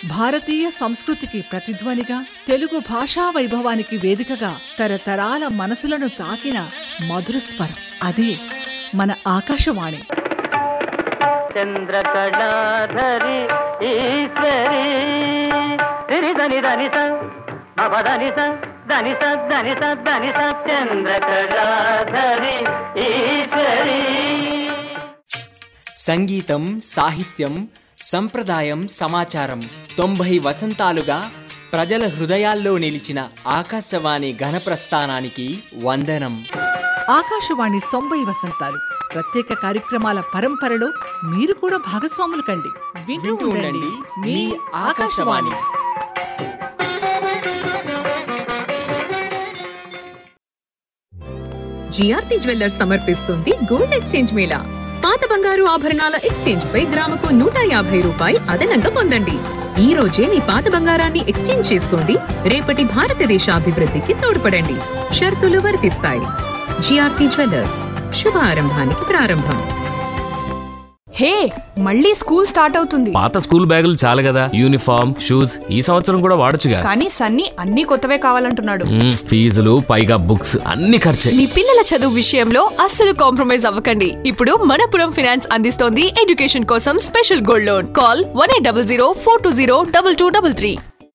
భారతీయ సంస్కృతికి ప్రతిధ్వనిగా తెలుగు భాషా వైభవానికి వేదికగా తరతరాల మనసులను తాకిన మధుర స్వరం అదే మన ఆకాశవాణి చంద్రకళాధరి ఈశ్వరి సిరి దని దని స అవదని స దని స దని స దని స చంద్రకళాధరి ఈశ్వరి సంగీతం సాహిత్యం సంప్రదాయం సమాచారం తొంభై వసంతాలుగా ప్రజల హృదయాల్లో నిలిచిన ఆకాశవాణి ఘనప్రస్థానానికి వందనం ఆకాశవాణి తొంభై వసంతాలు ప్రత్యేక కార్యక్రమాల పరంపరలో మీరు కూడా భాగస్వాములు కండి వింటూ వింటూ ఉండండి ఉండండి మీ మీ ఆకాశవాణి ఆకాశవాణి జిఆర్పి జ్యువెల్లర్స్ సమర్పిస్తుంది గోల్డ్ ఎక్స్చేంజ్ మేళా పాత బంగారు ఆభరణాల ఎక్స్చేంజ్ పై గ్రాముకు నూట యాభై రూపాయి అదనంగా పొందండి ఈ రోజే మీ పాత బంగారాన్ని ఎక్స్చేంజ్ చేసుకోండి రేపటి భారతదేశ అభివృద్ధికి తోడ్పడండి షరతులు వర్తిస్తాయి జిఆర్పి జ్యువెల్లర్స్ శుభ ఆరంభానికి ప్రారంభం హే మళ్ళీ స్కూల్ స్టార్ట్ అవుతుంది పాత స్కూల్ బ్యాగులు చాలు కదా యూనిఫామ్ షూస్ ఈ సంవత్సరం కూడా వాడొచ్చుగా కానీ సన్నీ అన్ని కొత్తవే కావాలంటున్నాడు మ్మ్, ఫీజులు పైగా బుక్స్ అన్ని ఖర్చే మీ పిల్లల చదువు విషయంలో అస్సలు కాంప్రమైజ్ అవ్వకండి ఇప్పుడు మనపురం ఫినాన్స్ అందిస్తోంది ఎడ్యుకేషన్ కోసం special gold loan call one eight double zero four two zero double two double three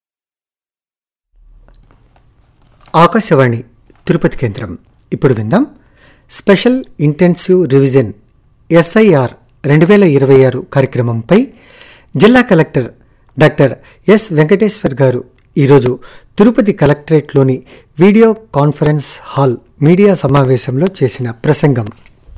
ఆకాశవాణి తిరుపతి కేంద్రం ఇప్పుడు విందాం స్పెషల్ ఇంటెన్సివ్ రివిజన్ ఎస్ఐఆర్ రెండు వేల ఇరవై ఆరు కార్యక్రమంపై జిల్లా కలెక్టర్ డాక్టర్ ఎస్ వెంకటేశ్వర్ గారు ఈరోజు తిరుపతి కలెక్టరేట్లోని వీడియో కాన్ఫరెన్స్ హాల్ మీడియా సమావేశంలో చేసిన ప్రసంగం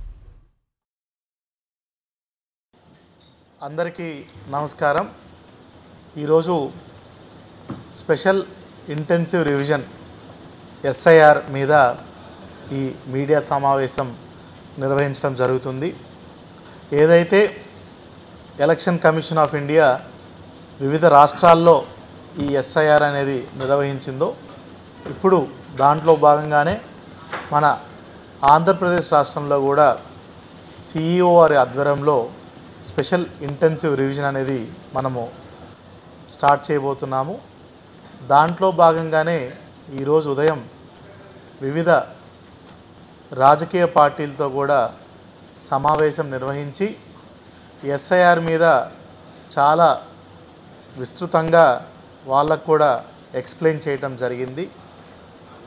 అందరికీ నమస్కారం ఈరోజు స్పెషల్ ఇంటెన్సివ్ రివిజన్ ఎస్ఐఆర్ మీద ఈ మీడియా సమావేశం నిర్వహించడం జరుగుతుంది ఏదైతే ఎలక్షన్ కమిషన్ ఆఫ్ ఇండియా వివిధ రాష్ట్రాల్లో ఈ ఎస్ఐఆర్ అనేది నిర్వహించిందో ఇప్పుడు దాంట్లో భాగంగానే మన ఆంధ్రప్రదేశ్ రాష్ట్రంలో కూడా సిఇఓ వారి ఆధ్వర్యంలో స్పెషల్ ఇంటెన్సివ్ రివిజన్ అనేది మనము స్టార్ట్ చేయబోతున్నాము దాంట్లో భాగంగానే ఈరోజు ఉదయం వివిధ రాజకీయ పార్టీలతో కూడా సమావేశం నిర్వహించి ఎస్ఐఆర్ మీద చాలా విస్తృతంగా వాళ్ళకు కూడా ఎక్స్ప్లెయిన్ చేయటం జరిగింది